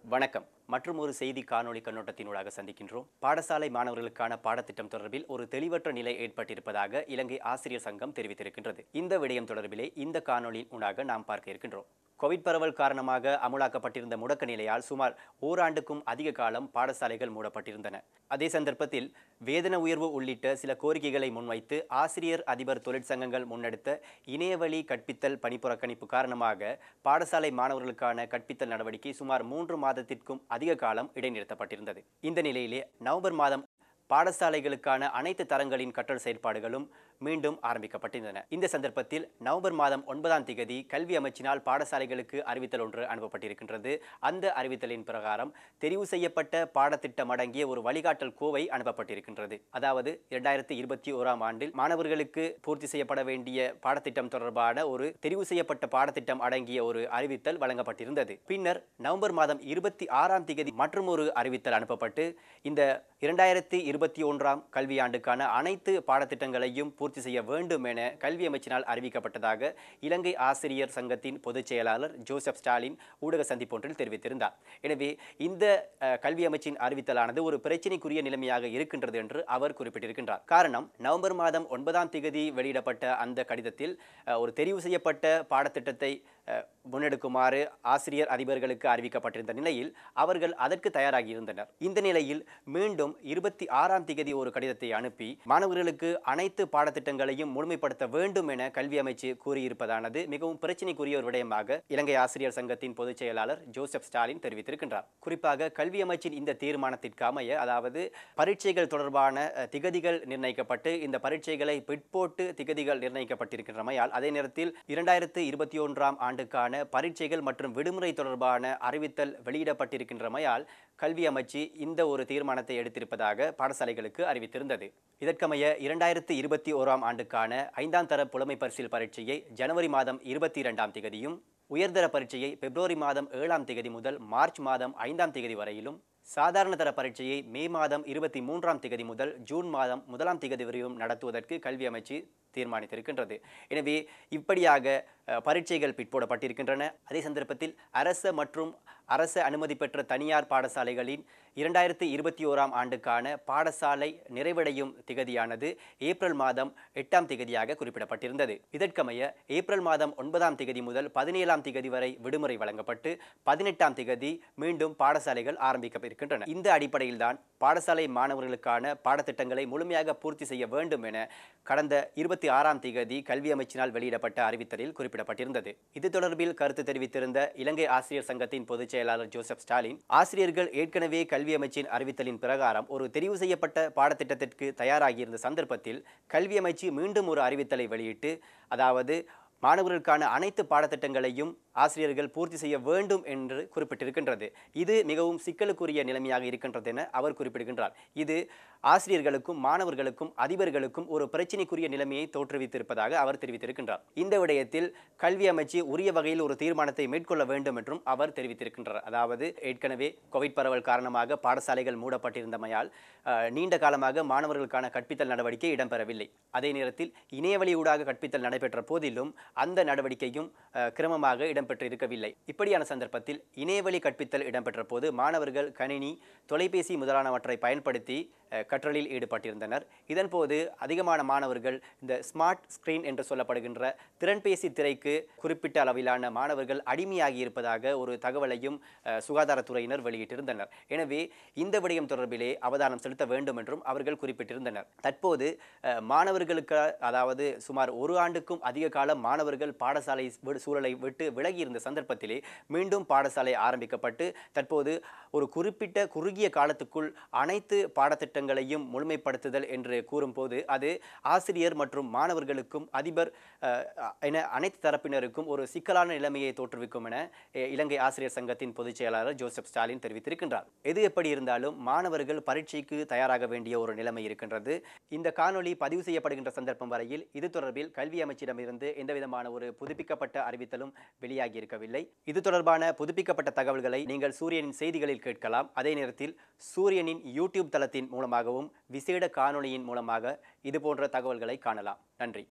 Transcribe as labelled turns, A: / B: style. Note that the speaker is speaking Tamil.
A: வணக்கம் மற்றும் ஒரு செய்தி காணொளி கண்ணோட்டத்தினூடாக சந்திக்கின்றோம் பாடசாலை மாணவர்களுக்கான பாடத்திட்டம் தொடர்பில் ஒரு தெளிவற்ற நிலை ஏற்பட்டிருப்பதாக இலங்கை ஆசிரியர் சங்கம் தெரிவித்திருக்கின்றது இந்த விடயம் தொடர்பிலே இந்த காணொளியின் ஊடாக நாம் பார்க்க இருக்கின்றோம் கோவிட் பரவல் காரணமாக அமுலாக்கப்பட்டிருந்த முடக்க நிலையால் சுமார் ஓராண்டுக்கும் அதிக காலம் பாடசாலைகள் மூடப்பட்டிருந்தன அதே சந்தர்ப்பத்தில் வேதன உயர்வு உள்ளிட்ட சில கோரிக்கைகளை முன்வைத்து ஆசிரியர் அதிபர் தொழிற்சங்கங்கள் முன்னெடுத்த இணையவழி கற்பித்தல் பணிப்புறக்கணிப்பு காரணமாக பாடசாலை மாணவர்களுக்கான கற்பித்தல் நடவடிக்கை சுமார் மூன்று மாதத்திற்கும் அதிக காலம் இடைநிறுத்தப்பட்டிருந்தது இந்த நிலையிலே நவம்பர் மாதம் பாடசாலைகளுக்கான அனைத்து தரங்களின் கற்றல் செயற்பாடுகளும் மீண்டும் ஆரம்பிக்கப்பட்டிருந்தன இந்த சந்தர்ப்பத்தில் நவம்பர் மாதம் ஒன்பதாம் திகதி கல்வி அமைச்சினால் பாடசாலைகளுக்கு அறிவித்தல் ஒன்று அனுப்பப்பட்டிருக்கின்றது அந்த அறிவித்தலின் பிரகாரம் தெரிவு செய்யப்பட்ட பாடத்திட்டம் அடங்கிய ஒரு வழிகாட்டல் கோவை அனுப்பப்பட்டிருக்கின்றது அதாவது இரண்டாயிரத்தி இருபத்தி ஓராம் ஆண்டில் மாணவர்களுக்கு பூர்த்தி செய்யப்பட வேண்டிய பாடத்திட்டம் தொடர்பான ஒரு தெரிவு செய்யப்பட்ட பாடத்திட்டம் அடங்கிய ஒரு அறிவித்தல் வழங்கப்பட்டிருந்தது பின்னர் நவம்பர் மாதம் இருபத்தி ஆறாம் திகதி மற்றும் ஒரு அறிவித்தல் அனுப்பப்பட்டு இந்த இரண்டாயிரத்தி இருபத்தி ஒன்றாம் கல்வியாண்டுக்கான அனைத்து பாடத்திட்டங்களையும் பூர்த்தி செய்ய வேண்டும் என கல்வி அமைச்சினால் அறிவிக்கப்பட்டதாக இலங்கை ஆசிரியர் சங்கத்தின் பொதுச் செயலாளர் ஜோசப் ஸ்டாலின் ஊடக சந்திப்பொன்றில் தெரிவித்திருந்தார் எனவே இந்த அஹ், கல்வி அமைச்சின் அறிவித்தலானது ஒரு பிரச்சினைக்குரிய நிலைமையாக இருக்கின்றது என்று அவர் குறிப்பிட்டிருக்கின்றார் காரணம் நவம்பர் மாதம் ஒன்பதாம் திகதி வெளியிடப்பட்ட அந்த கடிதத்தில் அஹ், ஒரு தெரிவு செய்யப்பட்ட பாடத்திட்டத்தை அஹ், முன்னெடுக்குமாறு ஆசிரியர் அதிபர்களுக்கு அறிவிக்கப்பட்டிருந்த நிலையில் அவர்கள் அதற்கு தயாராகி இருந்தனர் இந்த நிலையில் மீண்டும் இருபத்தி ஆறாம் திகதி ஒரு கடிதத்தை அனுப்பி மாணவர்களுக்கு அனைத்து பாடத்திட்டங்களையும் முழுமைப்படுத்த வேண்டும் என கல்வி அமைச்சு கூறியிருப்பதானது மிகவும் பிரச்சினைக்குரிய ஒரு விடயமாக இலங்கை ஆசிரியர் சங்கத்தின் பொதுச் செயலாளர் ஜோசப் ஸ்டாலின் தெரிவித்திருக்கின்றார் குறிப்பாக கல்வி அமைச்சின் இந்த தீர்மானத்திற்கு அமைய அதாவது பரீட்சைகள் தொடர்பான அஹ், திகதிகள் நிர்ணயிக்கப்பட்டு இந்த பரீட்சைகளை பிற்போட்டு திகதிகள் நிர்ணயிக்கப்பட்டிருக்கின்றமையால் அதே நேரத்தில் இரண்டாயிரத்து இருபத்தி ஒன்றாம் ஆண்டுக்கான பரீட்சைகள் மற்றும் விடுமுறை தொடர்பான அறிவித்தல் வெளியிடப்பட்டிருக்கின்றமையால் கல்வி அமைச்சு இந்த ஒரு தீர்மானத்தை எடுத்திருப்பதாக பாடசாலைகளுக்கு அறிவித்திருந்தது இதற்கமைய இரண்டாயிரத்து இருபத்தி ஓராம் ஆண்டுக்கான ஐந்தாம் தர புலமை பரிசில் பரீட்சையை ஜனவரி மாதம் இருபத்தி இரண்டாம் திகதியும் உயர்தர பரீட்சையை பிப்ரவரி மாதம் ஏழாம் திகதி முதல் மார்ச் மாதம் ஐந்தாம் திகதி வரையிலும் சாதாரண தர பரீட்சையை மே மாதம் இருபத்தி மூன்றாம் திகதி முதல் ஜூன் மாதம் முதலாம் திகதி வரையும் நடத்துவதற்கு கல்வி அமைச்சு தீர்மானித்திருக்கின்றது எனவே இப்படியாக அஹ், பரீட்சைகள் பிற்போடப்பட்டிருக்கின்றன அதே சந்தர்ப்பத்தில் அரச மற்றும் அரச அனுமதி பெற்ற தனியார் பாடசாலைகளின் இரண்டாயிரத்தி இருபத்தி ஓராம் ஆண்டுக்கான பாடசாலை நிறைவடையும் திகதியானது ஏப்ரல் மாதம் எட்டாம் திகதியாக குறிப்பிடப்பட்டிருந்தது இதற்கமைய ஏப்ரல் மாதம் ஒன்பதாம் திகதி முதல் பதினேழாம் திகதி வரை விடுமுறை வழங்கப்பட்டு பதினெட்டாம் திகதி மீண்டும் பாடசாலைகள் ஆரம்பிக்க இருக்கின்றன இந்த அடிப்படையில்தான் பாடசாலை மாணவர்களுக்கான பாடத்திட்டங்களை முழுமையாக பூர்த்தி செய்ய வேண்டும் என கடந்த இருபத்தி ஆறாம் திகதி கல்வி அமைச்சினால் வெளியிடப்பட்ட அறிவித்தலில் குறிப்பிடப்பட்டிருந்தது இது தொடர்பில் கருத்து தெரிவித்திருந்த இலங்கை ஆசிரியர் சங்கத்தின் பொதுச் செயலாளர் ஜோசப் ஸ்டாலின் ஆசிரியர்கள் ஏற்கனவே கல்வி அமைச்சின் அறிவித்தலின் பிரகாரம் ஒரு தெரிவு செய்யப்பட்ட பாடத்திட்டத்திற்கு தயாராகியிருந்த சந்தர்ப்பத்தில் கல்வி அமைச்சு மீண்டும் ஒரு அறிவித்தலை வெளியிட்டு அதாவது மாணவர்களுக்கான அனைத்து பாடத்திட்டங்களையும் ஆசிரியர்கள் பூர்த்தி செய்ய வேண்டும் என்று குறிப்பிட்டிருக்கின்றது இது மிகவும் சிக்கலுக்குரிய நிலைமையாக இருக்கின்றது என அவர் குறிப்பிடுகின்றார் இது ஆசிரியர்களுக்கும் மாணவர்களுக்கும் அதிபர்களுக்கும் ஒரு பிரச்சினைக்குரிய நிலைமையை தோற்றுவித்திருப்பதாக அவர் தெரிவித்திருக்கின்றார் இந்த விடயத்தில் கல்வி அமைச்சு உரிய வகையில் ஒரு தீர்மானத்தை மேற்கொள்ள வேண்டும் என்றும் அவர் தெரிவித்திருக்கின்றார் அதாவது ஏற்கனவே கோவிட் பரவல் காரணமாக பாடசாலைகள் மூடப்பட்டிருந்தமையால் அஹ், நீண்ட காலமாக மாணவர்களுக்கான கற்பித்தல் நடவடிக்கை இடம்பெறவில்லை அதே நேரத்தில் இணையவழி ஊடாக கற்பித்தல் நடைபெற்ற போதிலும் அந்த நடவடிக்கையும் அஹ், கிரமமாக இடம்பெற்று இருக்கவில்லை இப்படியான சந்தர்ப்பத்தில் இணையவழி கற்பித்தல் இடம்பெற்ற போது மாணவர்கள் கணினி தொலைபேசி முதலானவற்றை பயன்படுத்தி அஹ், கற்றலில் ஈடுபட்டிருந்தனர் இதன்போது அதிகமான மாணவர்கள் இந்த ஸ்மார்ட் ஸ்கிரீன் என்று சொல்லப்படுகின்ற திறன்பேசி திரைக்கு குறிப்பிட்ட அளவிலான மாணவர்கள் அடிமையாகி இருப்பதாக ஒரு தகவலையும் அஹ், சுகாதாரத்துறையினர் வெளியிட்டிருந்தனர் எனவே இந்த விடயம் தொடர்பிலே அவதானம் செலுத்த வேண்டும் என்றும் அவர்கள் குறிப்பிட்டிருந்தனர் தற்போது அஹ், மாணவர்களுக்கு அதாவது சுமார் ஒரு ஆண்டுக்கும் அதிக காலம் மாணவர்கள் பாடசாலை விடு- சூழலை விட்டு விலகி இருந்த சந்தர்ப்பத்திலே மீண்டும் பாடசாலை ஆரம்பிக்கப்பட்டு தற்போது ஒரு குறிப்பிட்ட குறுகிய காலத்துக்குள் அனைத்து பாடத்திட்டங்களையும் முழுமைப்படுத்துதல் என்று கூறும்போது அது ஆசிரியர் மற்றும் மாணவர்களுக்கும் அதிபர் அஹ், என அனைத்து தரப்பினருக்கும் ஒரு சிக்கலான நிலைமையை தோற்றுவிக்கும் என அஹ், இலங்கை ஆசிரியர் சங்கத்தின் பொதுச் செயலாளர் ஜோசப் ஸ்டாலின் தெரிவித்திருக்கின்றார் எது எப்படி இருந்தாலும் மாணவர்கள் பரீட்சைக்கு தயாராக வேண்டிய ஒரு நிலைமை இருக்கின்றது இந்த காணொளி பதிவு செய்யப்படுகின்ற சந்தர்ப்பம் வரையில் இது தொடர்பில் கல்வி அமைச்சிடமிருந்து எந்தவிதமான ஒரு புதுப்பிக்கப்பட்ட அறிவித்தலும் வெளியாகி இருக்கவில்லை இது தொடர்பான புதுப்பிக்கப்பட்ட தகவல்களை நீங்கள் சூரியனின் செய்திகளில் கேட்கலாம் அதே நேரத்தில் சூரியனின் யூடியூப் தளத்தின் மூலமாகவும் விசேட காணொளியின் மூலமாக இது போன்ற தகவல்களை காணலாம் நன்றி